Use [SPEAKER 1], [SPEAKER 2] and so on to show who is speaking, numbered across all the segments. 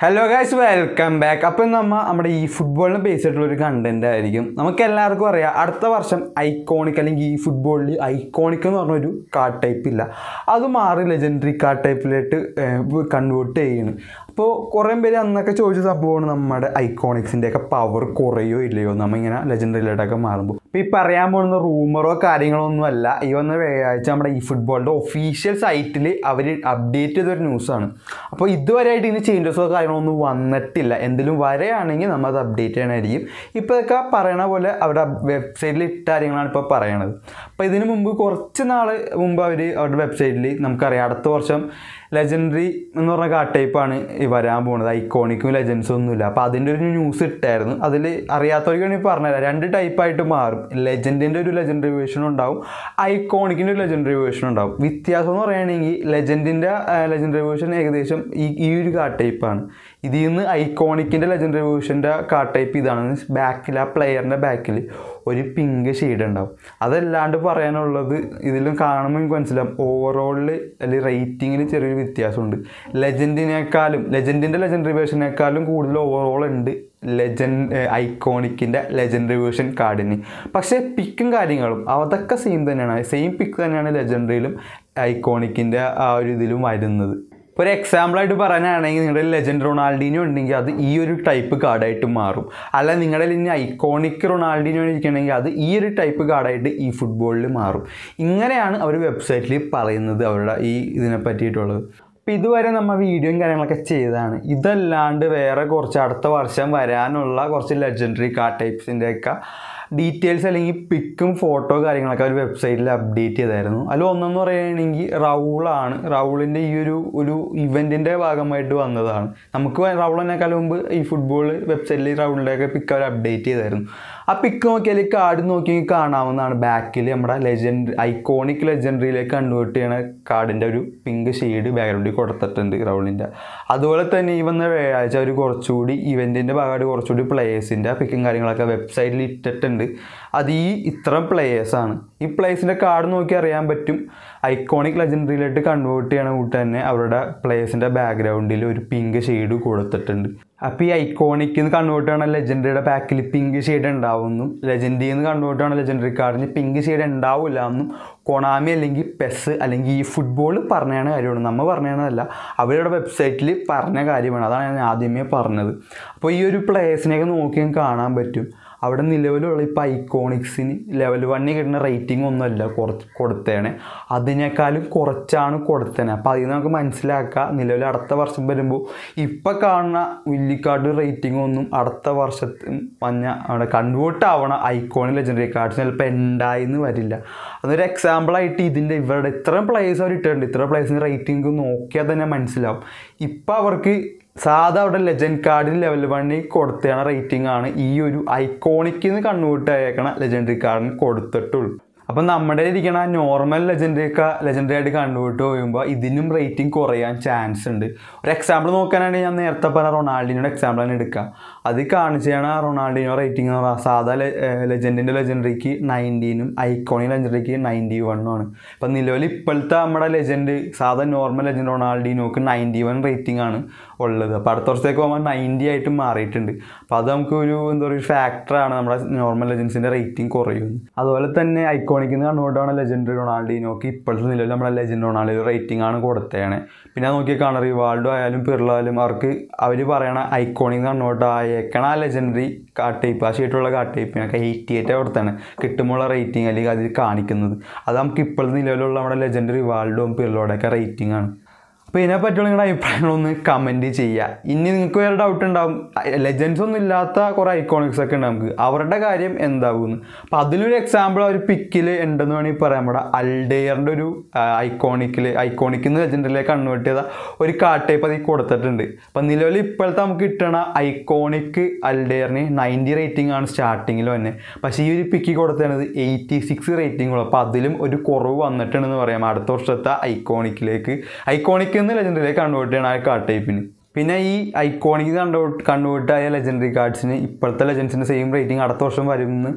[SPEAKER 1] hello guys welcome back അപ്പം നമ്മ നമ്മുടെ ഈ ഫുട്ബോളിനെ ബേസ് ആയിട്ടുള്ള ഒരു കണ്ടന്റ് ആയിരിക്കും നമുക്ക് എല്ലാവർക്കും അറിയാം അടുത്ത വർഷം ഐക്കോണിക് അല്ലെങ്കിൽ ഈ ഫുട്ബോളിൽ ഐക്കോണിക് എന്ന് പറഞ്ഞൊരു കാർഡ് ടൈപ്പ് ഇല്ല അത് മാറി ലെജൻഡറി കാർഡ് ടൈപ്പിലോട്ട് കൺവേർട്ട് ചെയ്യണം അപ്പോൾ കുറേ പേര് അന്നൊക്കെ ചോദിച്ച സംഭവമാണ് നമ്മുടെ ഐക്കോണിക്സിൻ്റെ ഒക്കെ പവർ കുറയോ ഇല്ലയോ നമ്മ ഇങ്ങനെ ലെജൻഡറിയിലോട്ടൊക്കെ മാറുമ്പോൾ ഇപ്പോൾ ഈ പറയാൻ പോകുന്ന റൂമറോ കാര്യങ്ങളോ ഒന്നും അല്ല ഈ വന്ന വ്യാഴാഴ്ച നമ്മുടെ ഈ ഫുട്ബോളിൻ്റെ ഒഫീഷ്യൽ സൈറ്റിൽ അവർ അപ്ഡേറ്റ് ചെയ്തൊരു ന്യൂസാണ് അപ്പോൾ ഇതുവരെയായിട്ട് ഇതിന് ചേഞ്ചസോ കാര്യങ്ങളോ ഒന്നും വന്നിട്ടില്ല എന്തെങ്കിലും വരെയാണെങ്കിൽ നമ്മൾ അത് അപ്ഡേറ്റ് ചെയ്യണമായിരിക്കും ഇപ്പോൾ ഇതൊക്കെ പറയണ പോലെ അവരുടെ വെബ്സൈറ്റിൽ ഇട്ട കാര്യങ്ങളാണ് ഇപ്പോൾ പറയണത് അപ്പോൾ ഇതിന് മുമ്പ് കുറച്ച് നാൾ മുമ്പ് അവർ അവരുടെ വെബ്സൈറ്റിൽ നമുക്കറിയാം അടുത്ത വർഷം ലെജൻഡറി എന്ന് പറഞ്ഞ കാർഡ് ടൈപ്പാണ് ഈ വരാൻ പോകുന്നത് ഐക്കോണിക്കും ലെജൻസും ഒന്നുമില്ല അപ്പോൾ അതിൻ്റെ ഒരു ന്യൂസ് ഇട്ടായിരുന്നു അതിൽ അറിയാത്തവർക്ക് വേണ്ടി പറഞ്ഞുതരാം രണ്ട് ടൈപ്പായിട്ട് മാറും ലെജൻഡിൻ്റെ ഒരു ലെജൻഡറി വേർഷൻ ഉണ്ടാവും ഐക്കോണിക്കിൻ്റെ ഒരു ലെജൻഡറി വേർഷൻ ഉണ്ടാവും വ്യത്യാസം എന്ന് പറയുകയാണെങ്കിൽ ലെജൻഡിൻ്റെ ലെജൻഡറി വേർഷൻ ഏകദേശം ഈ ഈ ഒരു കാർഡ് ടൈപ്പാണ് ഇതിൽ നിന്ന് ഐക്കോണിക്കിൻ്റെ ലെജൻഡറി വേർഷൻ്റെ കാർഡ് ടൈപ്പ് ഇതാണ് ബാക്കിൽ ആ പ്ലെയറിൻ്റെ ബാക്കിൽ ഒരു പിങ്ക് ഷെയ്ഡ് ഉണ്ടാവും അതല്ലാണ്ട് പറയാനുള്ളത് ഇതിലും കാണുമ്പോൾ എനിക്ക് മനസ്സിലാവും ഓവറോളിൽ അല്ലെങ്കിൽ റേറ്റിങ്ങിൽ ചെറിയൊരു വ്യത്യാസമുണ്ട് ലെജൻഡിനേക്കാളും ലെജൻഡിൻ്റെ ലെജൻഡറി വേർഷനേക്കാളും കൂടുതൽ ഓവറോൾ ഉണ്ട് ലെജൻഡ് ഐക്കോണിക്കിൻ്റെ ലെജൻഡറി വേർഷൻ കാർഡിന് പക്ഷേ പിക്കും കാര്യങ്ങളും അതൊക്കെ സെയിം തന്നെയാണ് സെയിം പിക്ക് തന്നെയാണ് ലെജൻഡറിയിലും ഐക്കോണിക്കിൻ്റെ ആ ഒരു ഇതിലും വരുന്നത് ഇപ്പോൾ ഒരു എക്സാമ്പിളായിട്ട് പറയാനാണെങ്കിൽ നിങ്ങളുടെ ലെജൻഡ് റൊണാൾഡീനോ ഉണ്ടെങ്കിൽ അത് ഈ ഒരു ടൈപ്പ് കാർഡായിട്ട് മാറും അല്ല നിങ്ങളുടെ ഇനി ഐക്കോണിക് റൊണാൾഡീനോ ഇരിക്കണമെങ്കിൽ അത് ഈ ഒരു ടൈപ്പ് കാർഡായിട്ട് ഈ ഫുട്ബോളിൽ മാറും ഇങ്ങനെയാണ് അവർ വെബ്സൈറ്റിൽ പറയുന്നത് അവരുടെ ഈ ഇതിനെ പറ്റിയിട്ടുള്ളത് അപ്പോൾ ഇതുവരെ നമ്മൾ വീഡിയോയും കാര്യങ്ങളൊക്കെ ചെയ്തതാണ് ഇതല്ലാണ്ട് വേറെ കുറച്ച് അടുത്ത വർഷം വരാനുള്ള കുറച്ച് ലെജൻഡറി കാർഡ് ടൈപ്സിൻ്റെയൊക്കെ ഡീറ്റെയിൽസ് അല്ലെങ്കിൽ പിക്കും ഫോട്ടോ കാര്യങ്ങളൊക്കെ ഒരു വെബ്സൈറ്റിൽ അപ്ഡേറ്റ് ചെയ്തായിരുന്നു അതിൽ ഒന്നെന്ന് പറയുകയാണെങ്കിൽ റൗളാണ് റൗളിൻ്റെ ഈ ഒരു ഒരു ഇവൻറ്റിൻ്റെ ഭാഗമായിട്ട് വന്നതാണ് നമുക്ക് റൗളിനേക്കാൾ മുമ്പ് ഈ ഫുട്ബോൾ വെബ്സൈറ്റിൽ റൗളിൻ്റെയൊക്കെ പിക്ക് അവർ അപ്ഡേറ്റ് ചെയ്തായിരുന്നു ആ പിക്ക് നോക്കിയാൽ കാർഡ് നോക്കി കാണാവുന്നതാണ് ബാക്കിൽ നമ്മുടെ ലെജൻഡ് ഐക്കോണിക് ലെജൻഡറിയിലേക്ക് കൺവേർട്ട് ചെയ്യണ കാർഡിൻ്റെ ഒരു പിങ്ക് ഷെയ്ഡ് ബാക്ക്ഗ്രൗണ്ടിൽ കൊടുത്തിട്ടുണ്ട് റൗളിൻ്റെ അതുപോലെ തന്നെ ഈ വന്ന വ്യാഴാഴ്ച അവർ കുറച്ചുകൂടി ഇവൻറ്റിൻ്റെ ഭാഗമായിട്ട് കുറച്ചുകൂടി പ്ലേയേഴ്സിൻ്റെ പിക്കും കാര്യങ്ങളൊക്കെ വെബ്സൈറ്റിൽ ഇട്ടിട്ടുണ്ട് അത് ഈ ഇത്തരം പ്ലേയേഴ്സാണ് ഈ പ്ലേയേഴ്സിൻ്റെ കാർഡ് നോക്കി അറിയാൻ പറ്റും ഐക്കോണിക് ലെജൻഡറിയിലോട്ട് കൺവേർട്ട് ചെയ്യണ കൂട്ട് തന്നെ അവരുടെ പ്ലേയേഴ്സിൻ്റെ ബാക്ക്ഗ്രൗണ്ടിൽ ഒരു പിങ്ക് ഷെയ്ഡ് കൊടുത്തിട്ടുണ്ട് അപ്പോൾ ഈ ഐക്കോണിക്കിൽ നിന്ന് കൺവേർട്ട് ചെയ്യണ ലെജൻഡറിയുടെ ബാക്കിൽ പിങ്ക് ഷെയ്ഡ് ഉണ്ടാവുമെന്നും ലെജൻഡിയിൽ നിന്ന് കൺവേർട്ട് ചെയ്യണ ലെജൻഡറി കാർഡിന് പിങ്ക് ഷെയ്ഡ് ഉണ്ടാവില്ല എന്നും കൊണാമി അല്ലെങ്കിൽ പെസ് അല്ലെങ്കിൽ ഈ ഫുട്ബോൾ പറഞ്ഞാണ് കാര്യമാണ് നമ്മൾ പറഞ്ഞതല്ല അവരുടെ വെബ്സൈറ്റിൽ പറഞ്ഞ കാര്യമാണ് അതാണ് ഞാൻ ആദ്യമേ പറഞ്ഞത് അപ്പോൾ ഈ ഒരു പ്ലേയേഴ്സിനെയൊക്കെ നോക്കി കാണാൻ പറ്റും അവിടെ നിലവിലുള്ള ഇപ്പോൾ ഐക്കോണിക്സിന് ലെവൽ വണ്ണിൽ കിട്ടുന്ന റേറ്റിംഗ് ഒന്നുമല്ല കുറച്ച് കൊടുത്തേണേ അതിനേക്കാളും കുറച്ചാണ് കൊടുത്തേനെ അപ്പോൾ അതിൽ നിന്ന് നമുക്ക് മനസ്സിലാക്കാം നിലവിൽ അടുത്ത വർഷം വരുമ്പോൾ ഇപ്പം കാണുന്ന വില്ലിക്കാർഡ് റേറ്റിംഗ് ഒന്നും അടുത്ത വർഷത്തിൽ മഞ്ഞ അവിടെ കൺവേർട്ട് ആവണ ഐക്കോണിക് ലെജൻഡറി കാർഡ്സ് ചിലപ്പോൾ ഉണ്ടായിന്ന് വരില്ല അതൊരു എക്സാമ്പിളായിട്ട് ഇതിൻ്റെ ഇവരുടെ ഇത്രയും പ്ലേയേഴ്സ് അവർ ഇട്ടിട്ടുണ്ട് ഇത്ര പ്ലേയേഴ്സിന് റേറ്റിംഗ് നോക്കിയാൽ തന്നെ മനസ്സിലാവും ഇപ്പം അവർക്ക് സാധാ അവിടെ ലെജൻഡ് കാർഡിൽ ലെവൽ വണ്ണിൽ കൊടുത്തതാണ് റേറ്റിംഗ് ആണ് ഈ ഒരു ഐക്കോണിക്കിൽ നിന്ന് കൺവേർട്ട് ആയേക്കണ ലെജൻഡറി കാർഡിന് കൊടുത്തിട്ടുള്ളൂ അപ്പം നമ്മുടെ ഇരിക്കണ നോർമൽ ലെജൻഡറി ഒക്കെ ലെജൻഡറി ആയിട്ട് കൺവേർട്ട് ചെയ്യുമ്പോൾ ഇതിനും റേറ്റിംഗ് കുറയാൻ ചാൻസ് ഉണ്ട് ഒരു എക്സാമ്പിൾ നോക്കാനാണെങ്കിൽ ഞാൻ നേരത്തെ പറഞ്ഞ റൊണാൾഡിനോയുടെ എക്സാമ്പിൾ തന്നെ എടുക്കാം അത് കാണിച്ചാണ് റൊണാൾഡിനോ റേറ്റിംഗ് എന്ന് പറഞ്ഞാൽ സാധാ ലെജൻഡിൻ്റെ ലെജൻഡറിക്ക് നയൻറ്റീനും ഐക്കോണിക് ലെജൻഡറിക്ക് നയൻറ്റി വണ്ണും ആണ് ഇപ്പം നിലവിൽ ഇപ്പോഴത്തെ നമ്മുടെ ലെജൻഡ് സാധാ നോർമൽ ലെജൻഡ് റൊണാൾഡിനോക്ക് നയൻറ്റി വൺ റേറ്റിംഗ് ആണ് ഉള്ളത് അപ്പോൾ അടുത്ത വർഷത്തേക്ക് പോകുമ്പോൾ നയൻറ്റി ആയിട്ട് മാറിയിട്ടുണ്ട് അപ്പോൾ അത് നമുക്ക് ഒരു എന്താ പറയുക ഫാക്ടറാണ് നമ്മുടെ നോർമൽ ലെജൻസിൻ്റെ റേറ്റിംഗ് കുറയുന്നത് അതുപോലെ തന്നെ ഐക്കോണിക്കിൽ നിന്ന് കൺവേർട്ട് ആവുന്ന ലെജൻഡ് റൊണാൾഡിനോക്ക് ഇപ്പോഴത്തെ നിലവിൽ നമ്മുടെ ലെജൻഡ് റൊണാൾഡോ റേറ്റിംഗ് ആണ് കൊടുത്തതാണ് പിന്നെ നോക്കിയാൽ കാണാം റിവാൾഡോ ആയാലും പിർളോ ആയാലും അവർക്ക് അവർ പറയണ ഐക്കോണിക് കൺവേർട്ട് ആയേക്കണ ആ ലെജൻഡറി കാർഡ് ടൈപ്പ് ആ ഷീറ്റുള്ള കാർഡ് ടൈപ്പിനൊക്കെ എയ്റ്റി എയ്റ്റ് കൊടുത്താണ് കിട്ടുമ്പോൾ റേറ്റിംഗ് അല്ലെങ്കിൽ അതിൽ കാണിക്കുന്നത് അത് നമുക്ക് ഇപ്പോഴത്തെ നിലവിലുള്ള നമ്മുടെ ലെജൻഡ് റിവാൾഡോയും പിർലോടെയൊക്കെ റേറ്റിംഗ് ആണ് അപ്പോൾ ഇതിനെ പറ്റിയുള്ള നിങ്ങളുടെ അഭിപ്രായങ്ങളൊന്ന് കമൻറ്റ് ചെയ്യുക ഇനി നിങ്ങൾക്ക് വേറെ ഡൗട്ട് ഉണ്ടാവും ലെജൻസ് ഒന്നും ഇല്ലാത്ത കുറേ ഐക്കോണിക്സ് ഒക്കെ ഉണ്ട് നമുക്ക് അവരുടെ കാര്യം എന്താകുമെന്ന് അപ്പോൾ അതിലൊരു എക്സാമ്പിൾ ഒരു പിക്കിൽ ഉണ്ടെന്ന് വേണമെങ്കിൽ പറയാം നമ്മുടെ അൽഡെയറിൻ്റെ ഒരു ഐക്കോണിക്കിൽ ഐക്കോണിക്കിൽ നിന്ന് ലെജൻഡറിലേക്ക് കൺവേർട്ട് ചെയ്ത ഒരു കാർഡ് ടൈപ്പ് അതിൽ കൊടുത്തിട്ടുണ്ട് അപ്പം നിലവിൽ ഇപ്പോഴത്തെ നമുക്ക് കിട്ടണ ഐക്കോണിക് അൽഡെയറിന് നയൻറ്റി റേറ്റിംഗ് ആണ് സ്റ്റാർട്ടിങ്ങിൽ തന്നെ പക്ഷേ ഈ ഒരു പിക്ക് കൊടുത്തത് എയ്റ്റി സിക്സ് റേറ്റിംഗ് ഉള്ളൂ അപ്പോൾ അതിലും ഒരു കുറവ് വന്നിട്ടുണ്ടെന്ന് പറയാം അടുത്ത വർഷത്തെ ഐക്കോണിക്കിലേക്ക് ഐക്കോണിക് നിന്ന് ലെജൻഡറിലേക്ക് കൺവേർട്ട് ചെയ്യണം ആ കാർഡ് ടൈപ്പിന് പിന്നെ ഈ ഐക്കോണിക് കൺവേർട്ട് കൺവേർട്ട് ആയ ലെജൻഡറി കാർഡ്സിന് ഇപ്പോഴത്തെ ലെജൻസിൻ്റെ സെയിം റേറ്റിംഗ് അടുത്ത വർഷം വരുമെന്ന്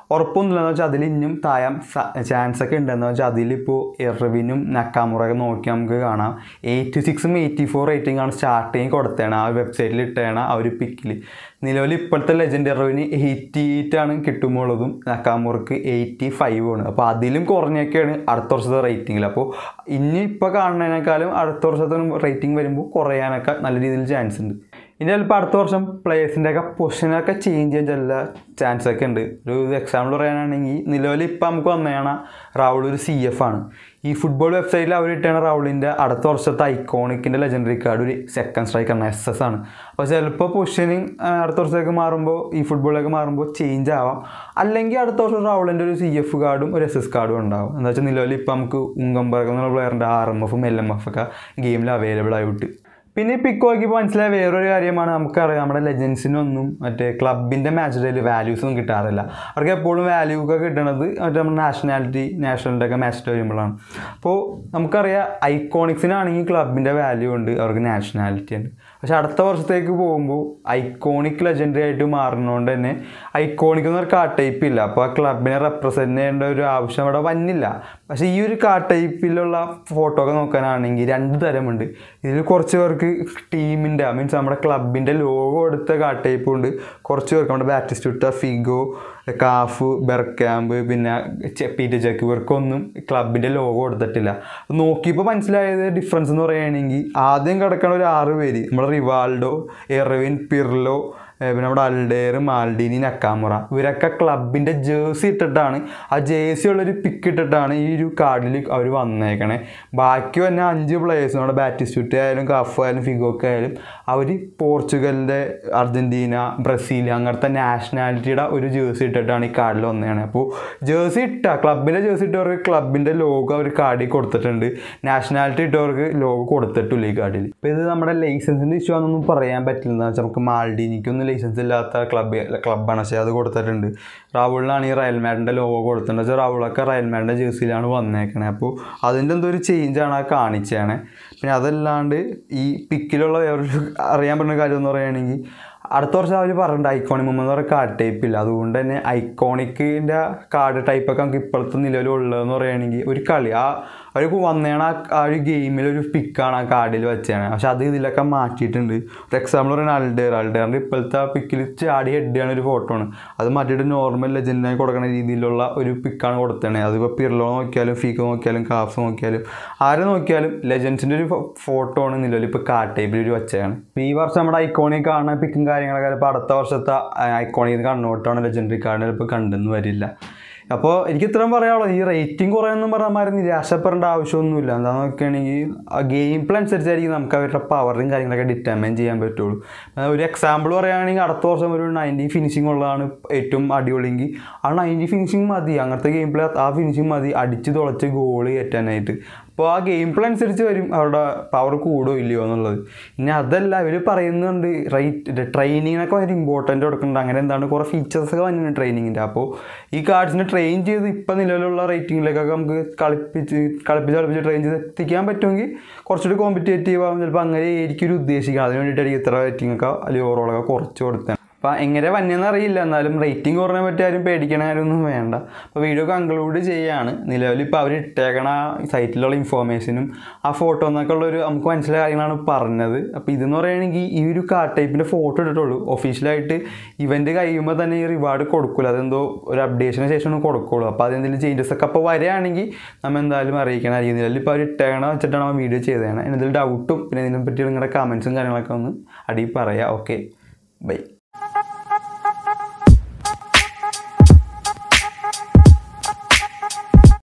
[SPEAKER 1] ഉറപ്പൊന്നുമില്ലെന്ന് വെച്ചാൽ അതിൽ ഇനിയും തായാൻ ചാൻസ് ഒക്കെ ഉണ്ടെന്ന് വെച്ചാൽ അതിലിപ്പോൾ എർവിനും നക്കാമുറൊക്കെ നോക്കി നമുക്ക് കാണാം എയ്റ്റി സിക്സും എയ്റ്റി ഫോർ റേറ്റിംഗ് ആണ് സ്റ്റാർട്ടിങ് കൊടുത്തേണ് ആ വെബ്സൈറ്റിൽ ഇട്ടേണ ആ ഒരു പിക്കിൽ നിലവിൽ ഇപ്പോഴത്തെ ലെജൻഡ് എറവിന് എയ്റ്റി എയ്റ്റ് ആണ് കിട്ടുമ്പോഴുള്ളതും നക്കാമുറക്ക് എയ്റ്റി ഫൈവ് ആണ് അപ്പോൾ അതിലും കുറഞ്ഞൊക്കെയാണ് അടുത്ത വർഷത്തെ റേറ്റിംഗിൽ അപ്പോൾ ഇനി ഇപ്പോൾ കാണുന്നതിനേക്കാളും അടുത്ത വർഷത്തെ റേറ്റിംഗ് വരുമ്പോൾ കുറയാനൊക്കെ നല്ല രീതിയിൽ ചാൻസ് ഉണ്ട് ഇനി ചിലപ്പോൾ അടുത്ത വർഷം പ്ലേയേഴ്സിൻ്റെ ഒക്കെ പൊസിഷനൊക്കെ ചേഞ്ച് ചെയ്യാൻ ചില ചാൻസ് ഒക്കെ ഉണ്ട് ഒരു എക്സാമ്പിൾ പറയാനാണെങ്കിൽ നിലവിൽ ഇപ്പം നമുക്ക് വന്നതാണ് റാവുൾ ഒരു സി എഫ് ആണ് ഈ ഫുട്ബോൾ വെബ്സൈറ്റിൽ അവർ ഇട്ടാണ് റാവുളിൻ്റെ അടുത്ത വർഷത്തെ ഐക്കോണിക്കിൻ്റെ ലെജൻഡറി കാർഡ് ഒരു സെക്കൻഡ് സ്ട്രൈക്കറാണ് എസ് എസ് ആണ് അപ്പോൾ ചിലപ്പോൾ പൊസിഷനിങ് അടുത്ത വർഷത്തേക്ക് മാറുമ്പോൾ ഈ ഫുട്ബോളിലേക്ക് മാറുമ്പോൾ ചേഞ്ച് ആവാം അല്ലെങ്കിൽ അടുത്ത വർഷം റാവുളിൻ്റെ ഒരു സി എഫ് കാർഡും ഒരു എസ് എസ് കാർഡും ഉണ്ടാവും എന്താ വെച്ചാൽ നിലവിൽ ഇപ്പോൾ നമുക്ക് ഉങ്കംബർഗ് എന്നുള്ള പ്ലെയറിൻ്റെ ആർ എം എഫും എൽ എം എഫ് ഒക്കെ ഗെയിമിൽ അവൈലബിൾ ആയിട്ട് പിന്നെ ഈ പിക്ക് നോക്കിയപ്പോൾ മനസ്സിലായ വേറൊരു കാര്യമാണ് നമുക്കറിയാം നമ്മുടെ ലെജൻസിനൊന്നും മറ്റേ ക്ലബിൻ്റെ മാച്ച് ഡേയിൽ വാല്യൂസ് ഒന്നും കിട്ടാറില്ല അവർക്ക് എപ്പോഴും വാല്യൂ ഒക്കെ കിട്ടണത് മറ്റേ നമ്മുടെ നാഷണാലിറ്റി നാഷണലിൻ്റെ ഒക്കെ മാച്ച് വരുമ്പോഴാണ് അപ്പോൾ നമുക്കറിയാം ഐക്കോണിക്സിനാണെങ്കിൽ ക്ലബിൻ്റെ വാല്യൂ ഉണ്ട് അവർക്ക് നാഷണാലിറ്റി ഉണ്ട് പക്ഷെ അടുത്ത വർഷത്തേക്ക് പോകുമ്പോൾ ഐക്കോണിക് ലെജൻഡറി ആയിട്ട് മാറുന്നതുകൊണ്ട് തന്നെ ഐക്കോണിക് എന്നൊരു കാർഡ് ടൈപ്പ് ഇല്ല അപ്പോൾ ആ ക്ലബിനെ റെപ്രസെൻറ്റ് ചെയ്യേണ്ട ഒരു ആവശ്യം അവിടെ വന്നില്ല പക്ഷേ ഈ ഒരു കാർഡ് ടൈപ്പിലുള്ള ഫോട്ടോ ഒക്കെ നോക്കാനാണെങ്കിൽ രണ്ട് തരമുണ്ട് ഇതിൽ കുറച്ച് പേർക്ക് ടീമിൻ്റെ മീൻസ് നമ്മുടെ ക്ലബിൻ്റെ ലോഗോ എടുത്ത കാർഡ് ടൈപ്പും ഉണ്ട് കുറച്ച് പേർക്ക് നമ്മുടെ ബാറ്റിസ്റ്റുട്ട ഫിഗോ കാഫ് ബെർക്യാമ്പ് പിന്നെ പീറ്റർ ചെക്ക് ഇവർക്കൊന്നും ക്ലബിൻ്റെ ലോഗോ കൊടുത്തിട്ടില്ല നോക്കിയപ്പോൾ മനസ്സിലായത് ഡിഫറൻസ് എന്ന് പറയുകയാണെങ്കിൽ ആദ്യം കിടക്കണ ഒരു ആറ് പേര് നമ്മുടെ റിവാൾഡോ എർവിൻ പിർലോ പിന്നെ നമ്മുടെ അൽഡേർ മാൽഡീനി നക്കാമുറ ഇവരൊക്കെ ക്ലബിൻ്റെ ജേഴ്സി ഇട്ടിട്ടാണ് ആ ജേഴ്സി ഉള്ളൊരു പിക്ക് ഇട്ടിട്ടാണ് ഈ ഒരു കാർഡിൽ അവർ വന്നേക്കണേ ബാക്കി തന്നെ അഞ്ച് പ്ലേയേഴ്സ് നമ്മുടെ ബാറ്റിസ്റ്റുട്ട് ആയാലും കഫ് ആയാലും ഫിഗോക്ക് ആയാലും അവർ പോർച്ചുഗലിൻ്റെ അർജൻറ്റീന ബ്രസീൽ അങ്ങനത്തെ നാഷണാലിറ്റിയുടെ ഒരു ജേഴ്സി ഇട്ടിട്ടാണ് ഈ കാർഡിൽ വന്നതാണ് അപ്പോൾ ജേഴ്സി ഇട്ട ക്ലബിൻ്റെ ജേഴ്സി ഇട്ടവർക്ക് ക്ലബിൻ്റെ ലോഗോ അവർ കാർഡിൽ കൊടുത്തിട്ടുണ്ട് നാഷണാലിറ്റി ഇട്ടവർക്ക് ലോഗോ കൊടുത്തിട്ടില്ല ഈ കാർഡിൽ ഇപ്പോൾ ഇത് നമ്മുടെ ലൈസൻസിൻ്റെ ഇഷ്യൂ ആണെന്നൊന്നും പറയാൻ പറ്റില്ല എന്താ വെച്ചാൽ നമുക്ക് മാൾഡീനിക്കൊന്നും ലൈസൻസ് ഇല്ലാത്ത ക്ലബ് ക്ലബ്ബാണ് പക്ഷേ അത് കൊടുത്തിട്ടുണ്ട് റാവുളിലാണ് ഈ റയൽ മാഡിൻ്റെ ലോഗോ കൊടുത്തിട്ടുണ്ട് വെച്ചാൽ റാവുളൊക്കെ റയൽ മാഡിൻ്റെ ജേഴ്സിയിലാണ് വന്നേക്കണേ അപ്പോൾ അതിൻ്റെ എന്തോ ഒരു ചേഞ്ചാണ് ആ കാണിച്ചേണേ പിന്നെ അതല്ലാണ്ട് ഈ പിക്കിലുള്ള വേറൊരു അറിയാൻ പറ്റുന്ന കാര്യം എന്ന് പറയുകയാണെങ്കിൽ അടുത്ത വർഷം അവർ പറഞ്ഞിട്ടുണ്ട് ഐക്കോണിക് എന്ന് പറയുന്ന കാർഡ് ടൈപ്പ് ഇല്ല അതുകൊണ്ട് തന്നെ ഐക്കോണിക്കിൻ്റെ കാർഡ് ടൈപ്പൊക്കെ നമുക്ക് ഇപ്പോഴത്തെ നിലവിലുള്ളതെന്ന് പറയുകയാണെങ്കിൽ ഒരു കളി ആ അവർ വന്നേണ ആ ഒരു ഗെയിമിൽ ഒരു പിക്കാണ് ആ കാർഡിൽ വെച്ചാണ് പക്ഷെ അത് ഇതിലൊക്കെ മാറ്റിയിട്ടുണ്ട് ഒരു എക്സാമ്പിൾ പറയുന്നത് അൾഡേർ അൾഡേറിൻ്റെ ഇപ്പോഴത്തെ ആ പിക്കിൽ ചാടി ഹെഡ് ചെയ്യണ ഒരു ഫോട്ടോ ആണ് അത് മാറ്റിയിട്ട് നോർമൽ ലെജൻഡിനായി കൊടുക്കുന്ന രീതിയിലുള്ള ഒരു പിക്കാണ് കൊടുത്തത് അതിപ്പോൾ പിർലോ നോക്കിയാലും ഫീക്കോ നോക്കിയാലും കാഫ് നോക്കിയാലും ആരെ നോക്കിയാലും ലെജൻസിൻ്റെ ഒരു ഫോട്ടോ ആണ് നിലവിൽ ഇപ്പോൾ കാർഡ് ടൈപ്പിൽ ഒരു വെച്ചാണ് ഈ വർഷം നമ്മുടെ ഐക്കോണിക് കാണുന്ന പിക്കും കാര്യങ്ങളൊക്കെ ചിലപ്പോൾ അടുത്ത വർഷത്തെ ഐക്കോണിക് കണ്ണോട്ടാണ് ലെജൻഡറി കാർഡിന് ചിലപ്പോൾ കണ്ടെന്ന് വരില്ല അപ്പോൾ എനിക്ക് ഇത്രയും പറയാനുള്ളൂ ഈ റേറ്റിംഗ് കുറയൊന്നും പറഞ്ഞാൽ നിരാശപ്പെടേണ്ട ആവശ്യമൊന്നുമില്ല എന്താണെന്ന് നോക്കുകയാണെങ്കിൽ ആ ഗെയിം പ്ലേ അനുസരിച്ചായിരിക്കും നമുക്ക് അവരുടെ പവറും കാര്യങ്ങളൊക്കെ ഡിറ്റർമൈൻ ചെയ്യാൻ പറ്റുള്ളൂ ഒരു എക്സാമ്പിൾ പറയുകയാണെങ്കിൽ അടുത്ത വർഷം ഒരു നയൻറ്റി ഫിനിഷിംഗ് ഉള്ളതാണ് ഏറ്റവും അടിപൊളിയെങ്കിൽ ആ നയൻറ്റി ഫിനിഷിംഗ് മതി അങ്ങനത്തെ ഗെയിം പ്ലേ ആ ഫിനിഷിംഗ് മതി അടിച്ച് തുളച്ച് ഗോൾ കയറ്റാനായിട്ട് അപ്പോൾ ആ ഗെയിം പ്ലേ അനുസരിച്ച് വരും അവരുടെ പവർ കൂടുമോ ഇല്ലയോ എന്നുള്ളത് ഇനി അതല്ല ഇവർ പറയുന്നുണ്ട് റൈറ്റ് ട്രെയിനിങ്ങിനൊക്കെ ഭയങ്കര ഇമ്പോർട്ടൻ്റ് കൊടുക്കുന്നുണ്ട് അങ്ങനെ എന്താണ് കുറേ ഫീച്ചേഴ്സൊക്കെ വന്നിട്ടുണ്ട് ട്രെയിനിങ്ങിൻ്റെ അപ്പോൾ ഈ കാർഡ്സിനെ ട്രെയിൻ ചെയ്ത് ഇപ്പം നിലവിലുള്ള റേറ്റിങ്ങിലേക്കൊക്കെ നമുക്ക് കളിപ്പിച്ച് കളിപ്പിച്ച് കളിപ്പിച്ച് ട്രെയിൻ ചെയ്ത് എത്തിക്കാൻ പറ്റുമെങ്കിൽ കുറച്ചുകൂടി കോമ്പറ്റേറ്റീവ് ആവും ചിലപ്പോൾ അങ്ങനെ ആയിരിക്കും ഒരു ഉദ്ദേശിക്കുന്നത് അതിന് വേണ്ടിയിട്ടായിരിക്കും ഇത്ര റേറ്റിംഗ് ഒക്കെ അല്ലെങ്കിൽ ഓവറോളൊക്കെ കുറച്ച് കൊടുത്തത് അപ്പോൾ എങ്ങനെ വന്നെന്ന് അറിയില്ല എന്നാലും റേറ്റിംഗ് കുറഞ്ഞ പറ്റി ആരും പേടിക്കണ കാര്യമൊന്നും വേണ്ട അപ്പോൾ വീഡിയോ കൺക്ലൂഡ് ചെയ്യാണ് നിലവിൽ ഇപ്പോൾ അവർ ഇട്ടേക്കണ സൈറ്റിലുള്ള ഇൻഫോർമേഷനും ആ ഫോട്ടോ എന്നൊക്കെ ഉള്ളൊരു നമുക്ക് മനസ്സിലായ കാര്യങ്ങളാണ് പറഞ്ഞത് അപ്പോൾ ഇതെന്ന് പറയുകയാണെങ്കിൽ ഈ ഒരു കാർ ടൈപ്പിൻ്റെ ഫോട്ടോ ഇട്ടിട്ടുള്ളൂ ഒഫീഷ്യലായിട്ട് ഇവൻ്റ് കഴിയുമ്പോൾ തന്നെ ഈ റിവാർഡ് കൊടുക്കില്ല അതെന്തോ ഒരു അപ്ഡേഷന് ശേഷമാണ് കൊടുക്കുള്ളൂ അപ്പോൾ അതെന്തെങ്കിലും ചേഞ്ചസ് ഒക്കെ അപ്പോൾ വരികയാണെങ്കിൽ നമ്മൾ എന്തായാലും അറിയിക്കണമായിരിക്കും നിലവിൽ ഇപ്പോൾ അവർ ഇട്ടേക്കണ വെച്ചിട്ടാണ് നമ്മൾ വീഡിയോ ചെയ്തതാണ് എന്തെങ്കിലും ഡൗട്ടും പിന്നെ ഇതിനെ പറ്റി നിങ്ങളുടെ കമൻസും കാര്യങ്ങളൊക്കെ ഒന്ന് അടിയിൽ പറയാം ഓക്കെ ബൈ